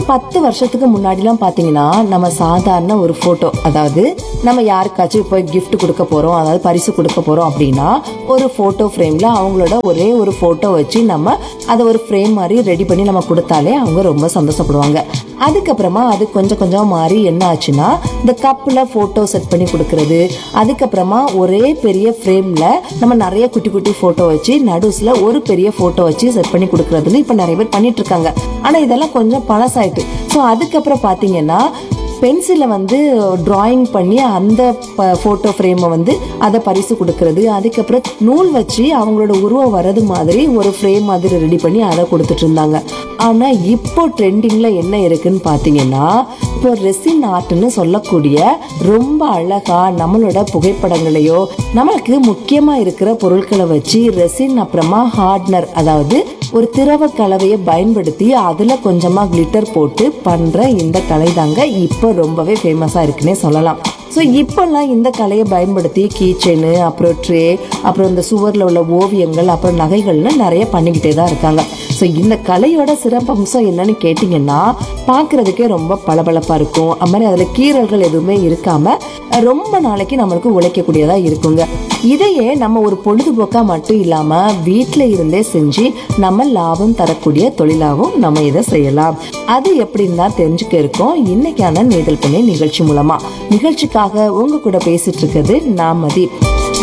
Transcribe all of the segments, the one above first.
பத்து வருஷத்துக்கு முன்னாடிலாம் பாத்தீங்கன்னா நம்ம சாதாரண ஒரு போட்டோ அதாவது நம்ம யாருக்காச்சும் போய் gift கொடுக்க போறோம் அதாவது பரிசு கொடுக்க போறோம் அப்படின்னா ஒரு போட்டோ ஃப்ரேம்ல அவங்களோட ஒரே ஒரு போட்டோ வச்சு நம்ம அதை ஒரு ஃப்ரேம் மாதிரி ரெடி பண்ணி நம்ம கொடுத்தாலே அவங்க ரொம்ப சந்தோஷப்படுவாங்க அதுக்கப்புறமா அது கொஞ்சம் கொஞ்சம் மாறி என்ன ஆச்சுன்னா இந்த கப்பில் ஃபோட்டோ செட் பண்ணி கொடுக்கறது அதுக்கப்புறமா ஒரே பெரிய ஃப்ரேமில் நம்ம நிறைய குட்டி குட்டி ஃபோட்டோ வச்சு நடுஸில் ஒரு பெரிய ஃபோட்டோ வச்சு செட் பண்ணி கொடுக்கறதுன்னு இப்போ நிறைய பேர் பண்ணிட்டு இருக்காங்க ஆனால் இதெல்லாம் கொஞ்சம் பழசாயிட்டு ஸோ அதுக்கப்புறம் பார்த்தீங்கன்னா பென்சிலை வந்து டிராயிங் பண்ணி அந்த ஃபோட்டோ ஃப்ரேமை வந்து அதை பரிசு கொடுக்கறது அதுக்கப்புறம் நூல் வச்சு அவங்களோட உருவம் வர்றது மாதிரி ஒரு ஃப்ரேம் மாதிரி ரெடி பண்ணி அதை கொடுத்துட்டு இருந்தாங்க ஆனால் இப்போ ட்ரெண்டிங்கில் என்ன இருக்குன்னு பார்த்தீங்கன்னா இப்போ ரெசின் ஆர்ட்னு சொல்லக்கூடிய ரொம்ப அழகா நம்மளோட புகைப்படங்களையோ நம்மளுக்கு முக்கியமாக இருக்கிற பொருட்களை வச்சு ரெசின் அப்புறமா ஹார்ட்னர் அதாவது ஒரு திரவ கலவையை பயன்படுத்தி அதில் கொஞ்சமாக கிளிட்டர் போட்டு பண்ணுற இந்த கலை தாங்க இப்போ ரொம்பவே ஃபேமஸாக இருக்குன்னே சொல்லலாம் ஸோ இப்போல்லாம் இந்த கலையை பயன்படுத்தி கீ செயின் அப்புறம் ட்ரே அப்புறம் இந்த சுவரில் உள்ள ஓவியங்கள் அப்புறம் நகைகள்னு நிறைய பண்ணிக்கிட்டே தான் இருக்காங்க ஸோ இந்த கலையோட சிறப்பம்சம் என்னன்னு கேட்டிங்கன்னா பார்க்குறதுக்கே ரொம்ப பளபளப்பாக இருக்கும் அது மாதிரி அதில் கீறல்கள் எதுவுமே இருக்காமல் ரொம்ப நாளைக்கு நம்மளுக்கு உழைக்கக்கூடியதாக இருக்குங்க இதையே நம்ம ஒரு பொழுதுபோக்காக மட்டும் இல்லாமல் வீட்டில் இருந்தே செஞ்சு நம்ம லாபம் தரக்கூடிய தொழிலாகவும் நம்ம இதை செய்யலாம் அது எப்படின்னு தான் தெரிஞ்சுக்க இருக்கோம் இன்னைக்கான நேதல் பண்ணி நிகழ்ச்சி மூலமா நிகழ்ச்சிக்காக உங்க கூட பேசிட்டு இருக்கிறது நான் மதீப்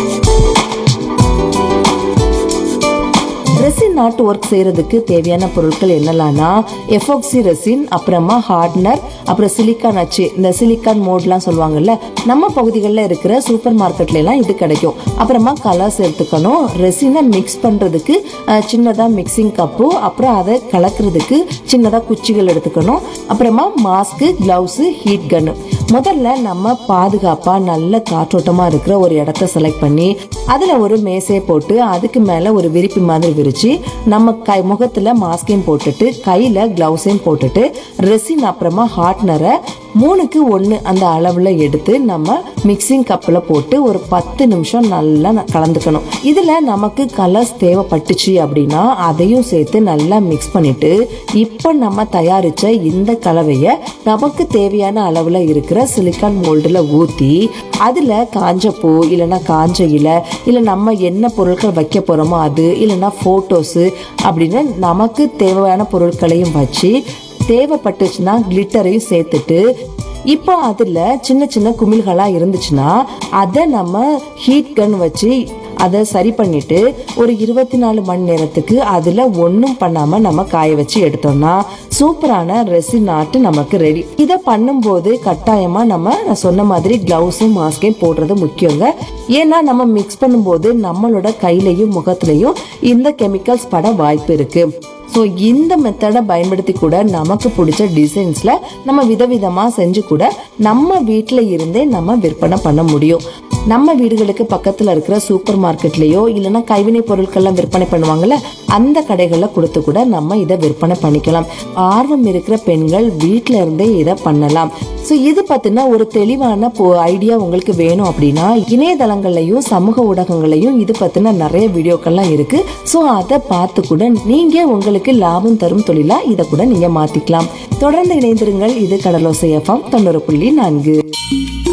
ரெசின் நாட்டு ஒர்க் செய்யறதுக்கு தேவையான பொருட்கள் என்னலாம்னா எஃபோக்சி ரெசின் அப்புறமா ஹார்ட்னர் அப்புறம் சிலிக்கான் அச்சு இந்த சிலிக்கான் மோட்லாம் சொல்லுவாங்கல்ல நம்ம பகுதிகளில் இருக்கிற சூப்பர் மார்க்கெட்ல எல்லாம் இது கிடைக்கும் அப்புறமா கலர்ஸ் எடுத்துக்கணும் ரெசினை மிக்ஸ் பண்றதுக்கு அஹ், சின்னதா மிக்சிங் கப்பு அப்புறம் அதை கலக்கிறதுக்கு சின்னதா குச்சிகள் எடுத்துக்கணும் அப்புறமா மாஸ்க் கிளவுஸ் ஹீட் கன்னு முதல்ல நம்ம பாதுகாப்பா நல்ல காற்றோட்டமா இருக்கிற ஒரு இடத்த செலக்ட் பண்ணி அதுல ஒரு மேசையை போட்டு அதுக்கு மேல ஒரு விரிப்பு மாதிரி விரிச்சு நம்ம கை முகத்துல மாஸ்கையும் போட்டுட்டு கையில கிளவுஸையும் போட்டுட்டு ரெசின் அப்புறமா ஹார்ட்னரை மூணுக்கு ஒன்று அந்த அளவில் எடுத்து நம்ம மிக்சிங் கப்பில் போட்டு ஒரு பத்து நிமிஷம் நல்லா ந- கலந்துக்கணும் இதில் நமக்கு கலர்ஸ் தேவைப்பட்டுச்சு அப்படின்னா அதையும் சேர்த்து நல்லா மிக்ஸ் பண்ணிட்டு இப்போ நம்ம தயாரிச்ச இந்த கலவையை நமக்கு தேவையான அளவில் இருக்கிற சிலிக்கான் மோல்டில் ஊற்றி அதில் காஞ்ச பூ இல்லைன்னா காஞ்ச இலை இல்லை நம்ம என்ன பொருட்கள் வைக்க போகிறோமோ அது இல்லைன்னா ஃபோட்டோஸு அப்படின்னு நமக்கு தேவையான பொருட்களையும் வச்சு தேவைப்பட்டுச்சுன்னா கிளிட்டரையும் சேர்த்துட்டு இப்போ அதில் சின்ன சின்ன குமிழ்களாக இருந்துச்சுன்னா அதை நம்ம ஹீட் கன் வச்சு அதை சரி பண்ணிட்டு ஒரு இருபத்தி நாலு மணி நேரத்துக்கு அதில் ஒன்றும் பண்ணாமல் நம்ம காய வச்சு எடுத்தோம்னா சூப்பரான ரெசின் ஆர்ட் நமக்கு ரெடி இதை பண்ணும்போது கட்டாயமாக நம்ம நான் சொன்ன மாதிரி க்ளவுஸும் மாஸ்கையும் போடுறது முக்கியங்க ஏன்னா நம்ம மிக்ஸ் பண்ணும்போது நம்மளோட கையிலையும் முகத்துலையும் இந்த கெமிக்கல்ஸ் பட வாய்ப்பு இருக்கு ஸோ இந்த மெத்தடை பயன்படுத்தி கூட நமக்கு பிடிச்ச டிசைன்ஸில் நம்ம விதவிதமாக செஞ்சு கூட நம்ம வீட்டில் இருந்தே நம்ம விற்பனை பண்ண முடியும் நம்ம வீடுகளுக்கு பக்கத்தில் இருக்கிற சூப்பர் மார்க்கெட்லேயோ இல்லைன்னா கைவினை பொருட்கள்லாம் விற்பனை பண்ணுவாங்கல்ல அந்த கடைகளில் கொடுத்து கூட நம்ம இதை விற்பனை பண்ணிக்கலாம் ஆர்வம் இருக்கிற பெண்கள் வீட்டில் இருந்தே இதை பண்ணலாம் ஸோ இது பற்றின ஒரு தெளிவான ஐடியா உங்களுக்கு வேணும் அப்படின்னா இணையதளங்கள்லையும் சமூக ஊடகங்களையும் இது பற்றின நிறைய வீடியோக்கள்லாம் இருக்கு ஸோ அதை பார்த்து கூட நீங்கள் உங்களுக்கு லாபம் தரும் தொழிலா இதை கூட நீங்கள் மாற்றிக்கலாம் தொடர்ந்து இணைந்திருங்கள் இது கடலோசை எஃப்எம் தொண்ணூறு புள்ளி நான்கு